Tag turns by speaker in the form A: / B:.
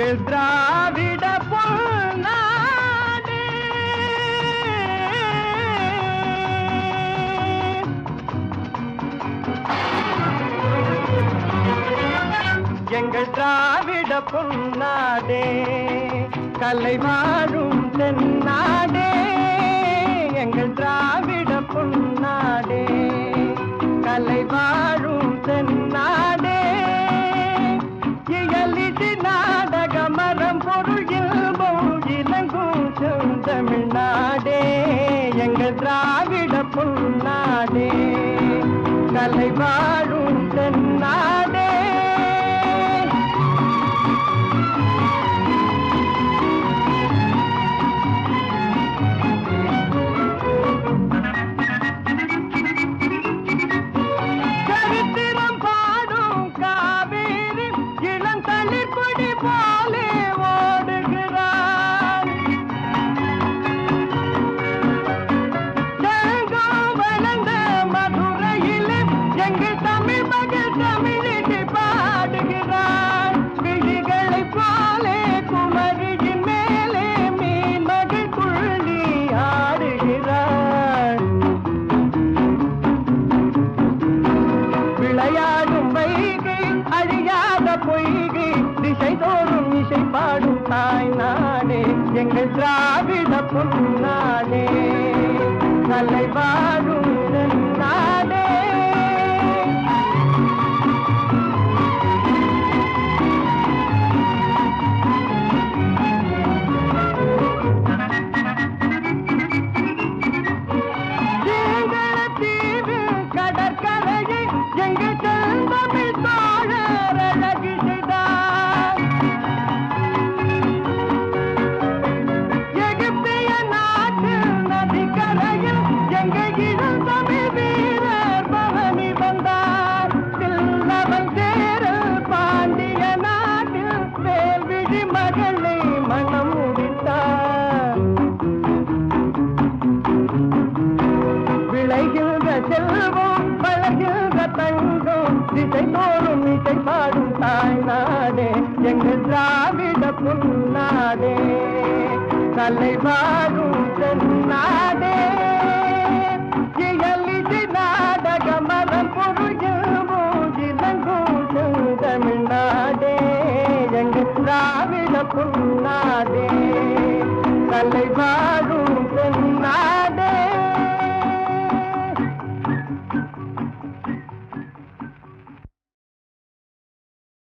A: எங்கள் திராவிட பொன்னாடே எங்கள் திராவிட பொன்னாடே கலை வாழும் தென்னாடே எங்கள் திராவிட பொன்னாடே கலை வாழும் தென்னாடே இயலிது நாடக மரம் பொருள் இல்பம் இலங்கும் செந்தமிழ்நாடே எங்கள் திராவிட பொன்னாடே கலை வாழும் தென்னாடே சரித்திரம் பாடும் காவேரி இளந்தளிர் கொடி போலே ஓடுகிறார் செங்கம் வளர்ந்த மதுரையிலே எங்கள் தமிழ் மகள் தமிழிசை பாடுகிறார் விழிகளைப் போலே குமரியின் மேலே மீன் மகள் துள்ளி ஆடுகிறார் விளையாடும் வைகை அழியாத பொய்கை திசை தோறும் இசை பாடும் தாய் நாடே எங்கள் திராவிட பொன்னாடே கலை வாழும் நாடே தீவு கடற்கரையை எங்கள் செந்தமிழ் தோழர் அழகு செய்தார் எகிப்திய நாட்டு நதிக்கரையில் எங்கள் இளம் தமிழ் வீரர் பவனி வந்தார் தில்லவன் சேரல் பாண்டிய நாட்டில் வேல்விழி மகளை மனம் முடித்தார் விளைகின்ற செல்வம் வளர்கின்ற தங்கம் திசை தோறும் இசை பாடும் தாய் நாடே எங்கள் திராவிட பொன்னாடே கலை வாழும் தென்னாடே இயலிசை நாடக மரம் பொருளும் இளங்கும் தமிழ்நாடே எங்கள் திராவிட பொன்னாடே